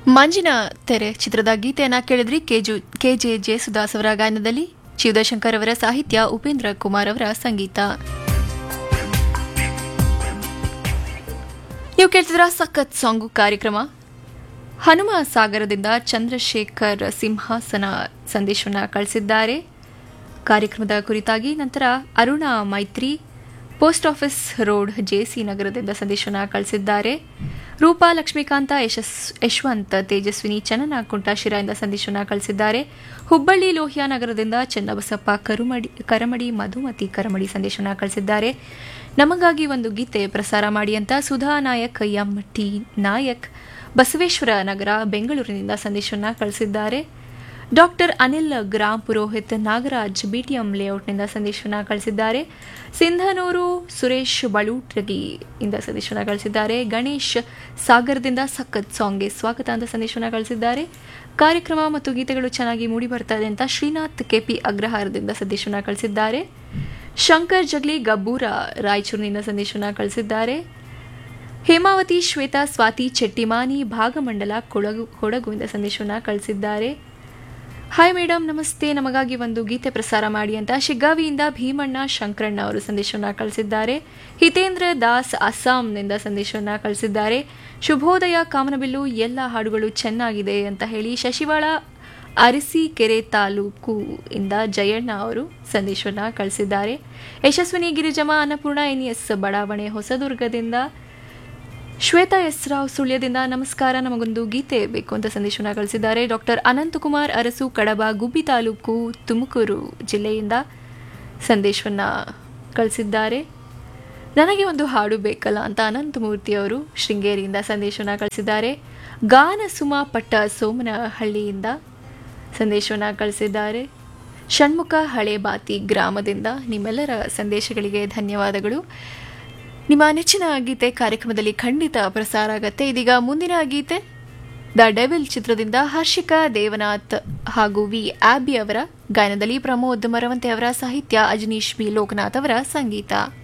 ಮಂಜಿನ ತೆರೆ ಚಿತ್ರದ ಗೀತೆಯನ್ನ ಕೇಳಿದ್ರಿ ಕೆಜು ಕೆಜೆ ಜೇಸುದಾಸ್ ಅವರ ಗಾಯನದಲ್ಲಿ ಶಿವದಶಂಕರ್ ಅವರ ಸಾಹಿತ್ಯ ಉಪೇಂದ್ರ ಕುಮಾರ್ ಅವರ ಸಂಗೀತ ನೀವು ಕೇಳ್ತಿದ್ರ ಸಖತ್ ಸಾಂಗು ಕಾರ್ಯಕ್ರಮ ಹನುಮ ಸಾಗರದಿಂದ ಚಂದ್ರಶೇಖರ್ ಸಿಂಹಾಸನ ಸಂದೇಶವನ್ನು ಕಳಿಸಿದ್ದಾರೆ ಕಾರ್ಯಕ್ರಮದ ಕುರಿತಾಗಿ ನಂತರ ಅರುಣಾ ಮೈತ್ರಿ ಪೋಸ್ಟ್ ಆಫೀಸ್ ರೋಡ್ ಜೆಸಿ ನಗರದಿಂದ ಸಂದೇಶವನ್ನು ಕಳಿಸಿದ್ದಾರೆ ರೂಪಾ ಲಕ್ಷ್ಮೀಕಾಂತ ಯಶಸ್ ಯಶವಂತ್ ತೇಜಸ್ವಿನಿ ಚನ್ನನ ಕುಂಟಾಶಿರಾಯಿಂದ ಸಂದೇಶವನ್ನು ಕಳಿಸಿದ್ದಾರೆ ಹುಬ್ಬಳ್ಳಿ ಲೋಹಿಯಾ ನಗರದಿಂದ ಚನ್ನಬಸಪ್ಪ ಕರುಮಡಿ ಕರಮಡಿ ಮಧುಮತಿ ಕರಮಡಿ ಸಂದೇಶವನ್ನು ಕಳಿಸಿದ್ದಾರೆ ನಮಗಾಗಿ ಒಂದು ಗೀತೆ ಪ್ರಸಾರ ಮಾಡಿ ಅಂತ ಸುಧಾ ನಾಯಕ್ ಎಂ ಟಿ ನಾಯಕ್ ಬಸವೇಶ್ವರ ನಗರ ಬೆಂಗಳೂರಿನಿಂದ ಸಂದೇಶವನ್ನು ಕಳಿಸಿದ್ದಾರೆ ಡಾಕ್ಟರ್ ಅನಿಲ್ ಗ್ರಾಮ್ ಪುರೋಹಿತ್ ನಾಗರಾಜ್ ಬಿಟಿಎಂ ಲೇಔಟ್ನಿಂದ ಸಂದೇಶವನ್ನು ಕಳಿಸಿದ್ದಾರೆ ಸಿಂಧನೂರು ಸುರೇಶ್ ಬಳೂಟ್ರಗಿ ಇಂದ ಸಂದೇಶವನ್ನು ಕಳಿಸಿದ್ದಾರೆ ಗಣೇಶ್ ಸಾಗರದಿಂದ ಸಖತ್ ಸಾಂಗ್ಗೆ ಸ್ವಾಗತ ಅಂತ ಸಂದೇಶವನ್ನು ಕಳಿಸಿದ್ದಾರೆ ಕಾರ್ಯಕ್ರಮ ಮತ್ತು ಗೀತೆಗಳು ಚೆನ್ನಾಗಿ ಮೂಡಿ ಬರ್ತಾ ಇದೆ ಅಂತ ಶ್ರೀನಾಥ್ ಕೆಪಿ ಅಗ್ರಹಾರದಿಂದ ಸಂದೇಶವನ್ನು ಕಳಿಸಿದ್ದಾರೆ ಶಂಕರ್ ಜಗ್ಲಿ ಗಬ್ಬೂರ ರಾಯಚೂರಿನಿಂದ ಸಂದೇಶವನ್ನು ಕಳಿಸಿದ್ದಾರೆ ಹೇಮಾವತಿ ಶ್ವೇತಾ ಸ್ವಾತಿ ಚೆಟ್ಟಿಮಾನಿ ಭಾಗಮಂಡಲ ಕೊಡಗು ಕೊಡಗುವಿಂದ ಸಂದೇಶವನ್ನು ಕಳಿಸಿದ್ದಾರೆ ಹಾಯ್ ಮೇಡಮ್ ನಮಸ್ತೆ ನಮಗಾಗಿ ಒಂದು ಗೀತೆ ಪ್ರಸಾರ ಮಾಡಿ ಅಂತ ಶಿಗ್ಗಾವಿಯಿಂದ ಭೀಮಣ್ಣ ಶಂಕರಣ್ಣ ಅವರು ಸಂದೇಶವನ್ನು ಕಳಿಸಿದ್ದಾರೆ ಹಿತೇಂದ್ರ ದಾಸ್ ಅಸ್ಸಾಂನಿಂದ ಸಂದೇಶವನ್ನು ಕಳಿಸಿದ್ದಾರೆ ಶುಭೋದಯ ಕಾಮನಬಿಲ್ಲು ಎಲ್ಲ ಹಾಡುಗಳು ಚೆನ್ನಾಗಿದೆ ಅಂತ ಹೇಳಿ ಶಶಿವಾಳ ಅರಸೀಕೆರೆ ತಾಲೂಕು ಇಂದ ಜಯಣ್ಣ ಅವರು ಸಂದೇಶವನ್ನು ಕಳಿಸಿದ್ದಾರೆ ಯಶಸ್ವಿನಿ ಗಿರಿಜಮ್ಮ ಅನ್ನಪೂರ್ಣ ಎನ್ಎಸ್ ಬಡಾವಣೆ ಹೊಸದುರ್ಗದಿಂದ ಶ್ವೇತಾ ಎಸ್ ರಾವ್ ಸುಳ್ಯದಿಂದ ನಮಸ್ಕಾರ ನಮಗೊಂದು ಗೀತೆ ಬೇಕು ಅಂತ ಸಂದೇಶವನ್ನು ಕಳಿಸಿದ್ದಾರೆ ಡಾಕ್ಟರ್ ಅನಂತಕುಮಾರ್ ಅರಸು ಕಡಬ ಗುಬ್ಬಿ ತಾಲೂಕು ತುಮಕೂರು ಜಿಲ್ಲೆಯಿಂದ ಸಂದೇಶವನ್ನು ಕಳಿಸಿದ್ದಾರೆ ನನಗೆ ಒಂದು ಹಾಡು ಬೇಕಲ್ಲ ಅಂತ ಅನಂತಮೂರ್ತಿ ಅವರು ಶೃಂಗೇರಿಯಿಂದ ಸಂದೇಶವನ್ನು ಕಳಿಸಿದ್ದಾರೆ ಗಾನ ಸುಮಾ ಪಟ್ಟ ಸೋಮನಹಳ್ಳಿಯಿಂದ ಸಂದೇಶವನ್ನು ಕಳಿಸಿದ್ದಾರೆ ಷಣ್ಮುಖ ಹಳೇಬಾತಿ ಗ್ರಾಮದಿಂದ ನಿಮ್ಮೆಲ್ಲರ ಸಂದೇಶಗಳಿಗೆ ಧನ್ಯವಾದಗಳು ನಿಮ್ಮ ನೆಚ್ಚಿನ ಗೀತೆ ಕಾರ್ಯಕ್ರಮದಲ್ಲಿ ಖಂಡಿತ ಪ್ರಸಾರ ಆಗತ್ತೆ ಇದೀಗ ಮುಂದಿನ ಗೀತೆ ದ ಡೆವಿಲ್ ಚಿತ್ರದಿಂದ ಹರ್ಷಿಕಾ ದೇವನಾಥ್ ಹಾಗೂ ವಿ ಆಬಿ ಅವರ ಗಾಯನದಲ್ಲಿ ಪ್ರಮೋದ್ ಮರವಂತೆ ಅವರ ಸಾಹಿತ್ಯ ಅಜನೀಶ್ ಬಿ ಲೋಕನಾಥ್ ಅವರ ಸಂಗೀತ